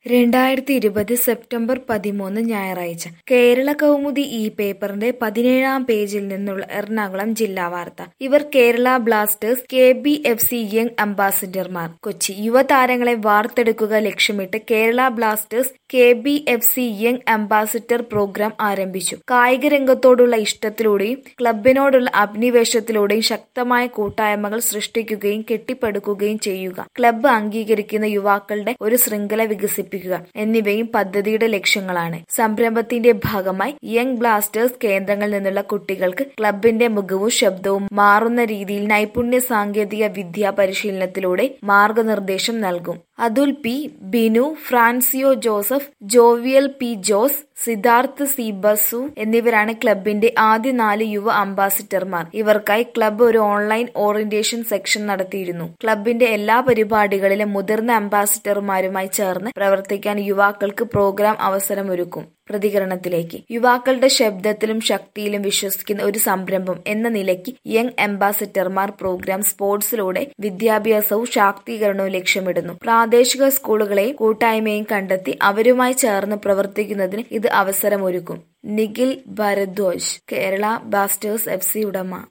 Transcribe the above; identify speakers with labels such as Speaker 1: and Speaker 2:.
Speaker 1: രണ്ടായിരത്തി ഇരുപത് സെപ്റ്റംബർ പതിമൂന്ന് ഞായറാഴ്ച കേരള കൗമുദി ഈ പേപ്പറിന്റെ പതിനേഴാം പേജിൽ നിന്നുള്ള എറണാകുളം ജില്ലാ വാർത്ത ഇവർ Kerala Blasters K B F C young അംബാസിഡർമാർ കൊച്ചി യുവതാരങ്ങളെ വാർത്തെടുക്കുക ലക്ഷ്യമിട്ട് Kerala Blasters K B F C young ambassador programme ആരംഭിച്ചു കായിക രംഗത്തോടുള്ള ഇഷ്ടത്തിലൂടെയും ക്ലബിനോടുള്ള അഭിനിവേശത്തിലൂടെയും ശക്തമായ കൂട്ടായ്മകൾ സൃഷ്ടിക്കുകയും കെട്ടിപ്പടുക്കുകയും ചെയ്യുക ക്ലബ്ബ് അംഗീകരിക്കുന്ന യുവാക്കളുടെ ഒരു ശൃംഖല വികസിപ്പിക്കുക എന്നിവയും പദ്ധതിയുടെ ലക്ഷ്യങ്ങളാണ് സംരംഭത്തിന്റെ ഭാഗമായി യങ് ബ്ലാസ്റ്റേഴ്സ് കേന്ദ്രങ്ങളിൽ നിന്നുള്ള കുട്ടികൾക്ക് ക്ലബിന്റെ മുഖവും ശബ്ദവും മാറുന്ന രീതിയിൽ നൈപുണ്യ സാങ്കേതിക വിദ്യാ പരിശീലനത്തിലൂടെ മാർഗനിർദ്ദേശം നൽകും Athul P Binu Francio Joseph Jovial P Jose Siddharth C Basu എന്നിവരാണ് ക്ലബിന്റെ ആദ്യ നാല് യുവ അംബാസിഡർമാർ ഇവർക്കായി ക്ലബ്ബ് ഒരു ഓൺലൈൻ ഓറിയന്റേഷൻ സെക്ഷൻ നടത്തിയിരുന്നു ക്ലബിന്റെ എല്ലാ പരിപാടികളിലും മുതിർന്ന അംബാസിഡർമാരുമായി ചേർന്ന് പ്രവർത്തിക്കാൻ യുവാക്കൾക്ക് പ്രോഗ്രാം അവസരമൊരുക്കും പ്രതികരണത്തിലേക്ക് യുവാക്കളുടെ ശബ്ദത്തിലും ശക്തിയിലും വിശ്വസിക്കുന്ന ഒരു സംരംഭം എന്ന നിലയ്ക്ക് യങ് അംബാസിഡർമാർ പ്രോഗ്രാം സ്പോർട്സിലൂടെ വിദ്യാഭ്യാസവും ശാക്തീകരണവും ലക്ഷ്യമിടുന്നു പ്രാദേശിക സ്കൂളുകളെയും കൂട്ടായ്മയും കണ്ടെത്തി അവരുമായി ചേർന്ന് പ്രവർത്തിക്കുന്നതിന് ഇത് അവസരമൊരുക്കും Nikhil Bharadwaj Kerala Blasters F C ഉടമ